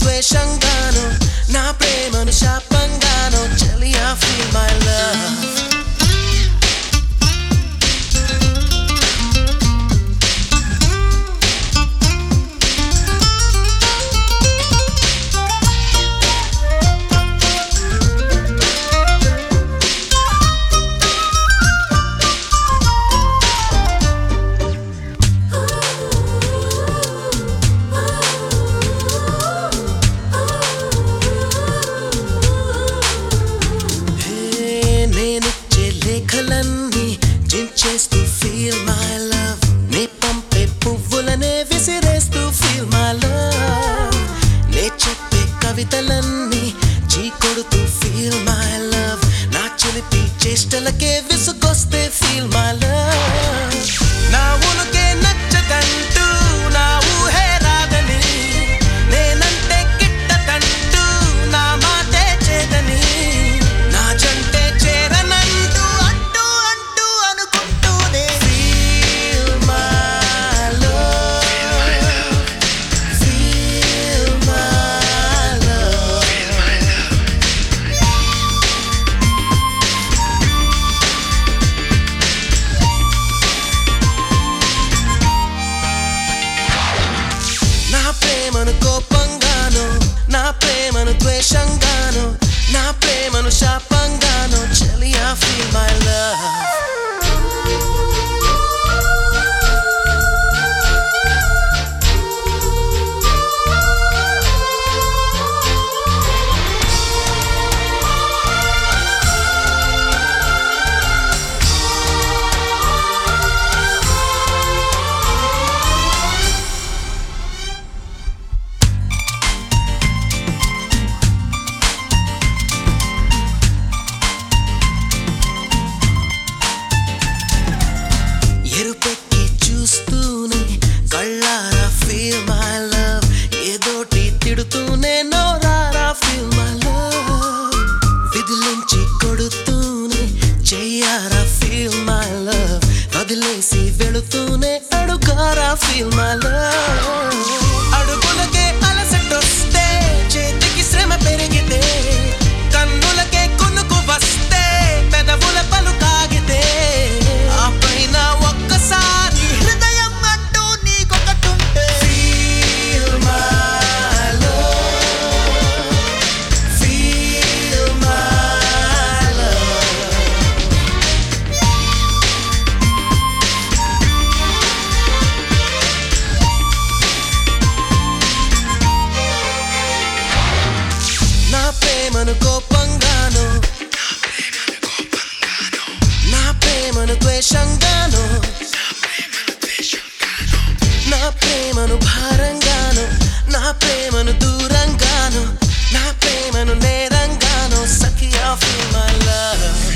ద్వేషంగాను నా ప్రేమను శాపంగాను చెలియా ఫీల్ మై లవ్ హే, నేనిచ్చే లేఖలన్నీ జించేస్తూ ఫీల్ మై లవ్ నే పంపే పువ్వులనే విసిరేస్తూ ఫీల్ మై లవ్ నే చెప్పే కవితలన్నీ చీ కొడుతూ ఫీల్ మై లవ్ నా చిలిపి చేష్టలకే విసుగొస్తే ఫీల్ మై లవ్ నా ఉనుకే నచ్చదంటూ నా ఊహే రాదని నేనంటే గిట్టదంటూ నా మాటే చేదని నా జంటే చేరనంటూ అంటూ అంటూ అనుకుంటూనే feel my love feel my love నా ప్రేమను కోపంగాను నా ప్రేమను ద్వేషంగాను నా ప్రేమను శాపంగాను చెలియా ఫీల్ మై లవ్ ఎరుపెక్కి చూస్తూనే కళ్ళారా ఫీల్ మై లవ్ ఏదోటి తిడుతూనే నోరారా ఫీల్ మై లవ్ విధులుంచి కొడుతూనే చెయ్యారా ఫీల్ మై లవ్ వదిలేసి వెళుతూనే అడుగారా ఫీల్ మై లవ్ అడుగులకే అలసటొస్తే చేతికి శ్రమ పెరిగితే కన్నులకే కొనుకు వస్తే పెదవుల పలు కాగితే ఆ పైన ఒక్కసారి హృదయం అంటూ నీకొకటుంటే Feel my love. Feel my love. నా ప్రేమను కోపంగాను నా ప్రేమను ద్వేషంగాను నా ప్రేమను భారంగాను నా ప్రేమను దూరంగాను నా ప్రేమను నేరంగాను సఖియా ఫీల్ మై లవ్